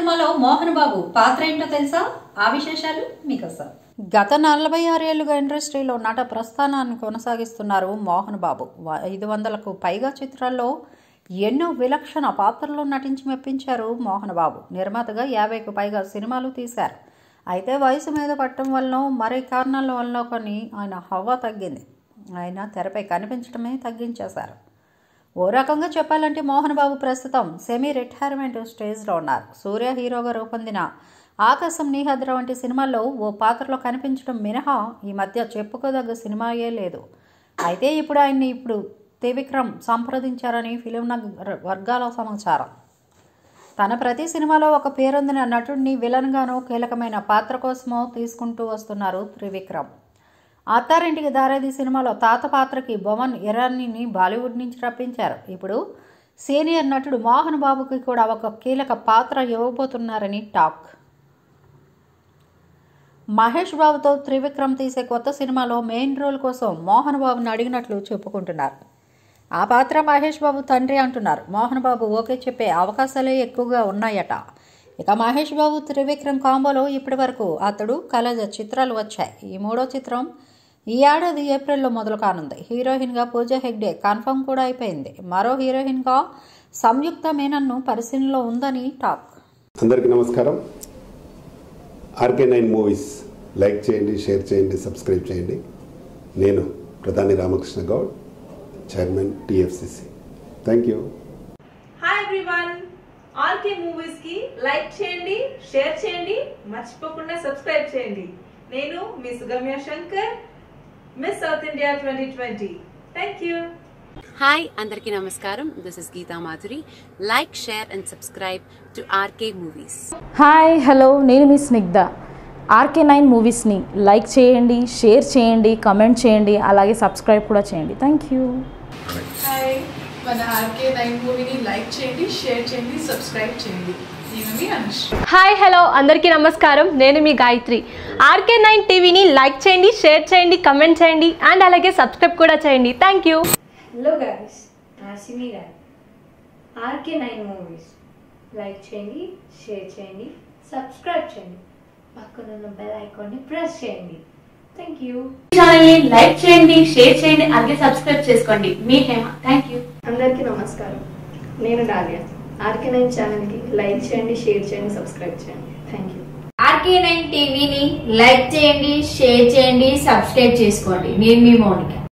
సినిమాలో మోహన్ బాబు పాత్ర ఏంటో తెలుసా ఆ విశేషాలు మీకోసం గత నలభై ఆరేళ్లుగా ఇండస్ట్రీలో నట ప్రస్థానాన్ని కొనసాగిస్తున్నారు మోహన్ బాబు వ- ఐదు వందలకు పైగా చిత్రాల్లో ఎన్నో విలక్షణ పాత్రల్లో నటించి మెప్పించారు మోహన్ బాబు నిర్మాతగా యాభైకు పైగా సినిమాలు తీశారు అయితే వయసు మీద పట్టడం వలన మరే కారణాల వలన కొన్ని ఆయన హవా తగ్గింది ఆయన తెరపై కనిపించడమే తగ్గించేశారు ఓ రకంగా చెప్పాలంటే మోహన్ బాబు ప్రస్తుతం సెమీ రిటైర్మెంట్ స్టేజ్లో ఉన్నారు సూర్య హీరోగా రూపొందిన ఆకాశం నీహద్ర వంటి సినిమాల్లో ఓ పాత్రలో కనిపించడం మినహా ఈ మధ్య చెప్పుకోదగ్గ సినిమాయే లేదు అయితే ఇప్పుడు ఆయన్ని ఇప్పుడు త్రివిక్రమ్ సంప్రదించారని ఫిలిం నగర్ వర్గాల సమాచారం తన ప్రతి సినిమాలో ఒక పేరొందిన నటుడిని విలన్గానో కీలకమైన పాత్ర కోసమో తీసుకుంటూ వస్తున్నారు త్రివిక్రమ్ అత్తారింటికి దారేది సినిమాలో తాత పాత్రకి బొమన్ ఇరానీని బాలీవుడ్ నుంచి రప్పించారు ఇప్పుడు సీనియర్ నటుడు మోహన్ బాబుకి కూడా ఒక కీలక పాత్ర ఇవ్వబోతున్నారని టాక్ మహేష్ బాబుతో త్రివిక్రమ్ తీసే కొత్త సినిమాలో మెయిన్ రోల్ కోసం మోహన్ బాబుని అడిగినట్లు చెప్పుకుంటున్నారు ఆ పాత్ర మహేష్ బాబు తండ్రి అంటున్నారు మోహన్ బాబు ఓకే చెప్పే అవకాశాలే ఎక్కువగా ఉన్నాయట ఇక మహేష్ బాబు త్రివిక్రమ్ కాంబోలో ఇప్పటి వరకు అతడు కలజ చిత్రాలు వచ్చాయి ఈ మూడో చిత్రం ఈ ఏడాది ఏప్రిల్లో మొదలు కానుంది హీరోయిన్గా పూజా హెగ్డే కన్ఫర్మ్ కూడా అయిపోయింది మరో హీరోయిన్గా సంయుక్త మేనన్ను పరిశీలనలో ఉందని టాక్ అందరికీ నమస్కారం ఆర్కే నైన్ మూవీస్ లైక్ చేయండి షేర్ చేయండి సబ్స్క్రైబ్ చేయండి నేను ప్రధాని Ramakrishna Goud chairman TFCC thank you hi everyone RK movies కి లైక్ చేయండి షేర్ చేయండి మర్చిపోకుండా సబ్స్క్రైబ్ చేయండి నేను మీ Sugamya Shankar Miss South India twenty twenty thank you hi అందరికీ నమస్కారం this is Geetha Madhuri like share and subscribe to RK movies hi hello నేను మీ స్నిగ్ధ ఆర్కే నైన్ మూవీస్ని లైక్ చేయండి షేర్ చేయండి కమెంట్ చేయండి అలాగే సబ్స్క్రైబ్ కూడా చేయండి థ్యాంక్ యూ హాయ్ మన ఆర్కే నైన్ మూవీని లైక్ చేయండి షేర్ చేయండి సబ్స్క్రైబ్ చేయండి నేను మీ అనుష్ హాయ్ హలో అందరికీ నమస్కారం నేను మీ గాయత్రి ఆర్కే నైన్ టీవీని లైక్ చేయండి షేర్ చేయండి కమెంట్ చేయండి అండ్ అలాగే సబ్స్క్రైబ్ కూడా చేయండి థ్యాంక్ యూ హలో గాయస్ నా Sini Roy RK nine movies like చేయండి షేర్ చేయండి సబ్స్క్రైబ్ చేయండి పక్కనున్న బెల్ ఐకాన్ని ప్రెస్ చేయండి థ్యాంక్ యూ ఛానల్ని లైక్ చేయండి షేర్ చేయండి అలాగే సబ్స్క్రైబ్ చేసుకోండి మీ హేమ థ్యాంక్ యూ అందరికీ నమస్కారం నేను డాలియా ఆర్కే నైన్ ఛానల్కి లైక్ చేయండి షేర్ చేయండి సబ్స్క్రైబ్ చేయండి థ్యాంక్ యూ ఆర్కే నైన్ టీవీని లైక్ చేయండి షేర్ చేయండి సబ్స్క్రైబ్ చేసుకోండి నేను మీ మౌనిక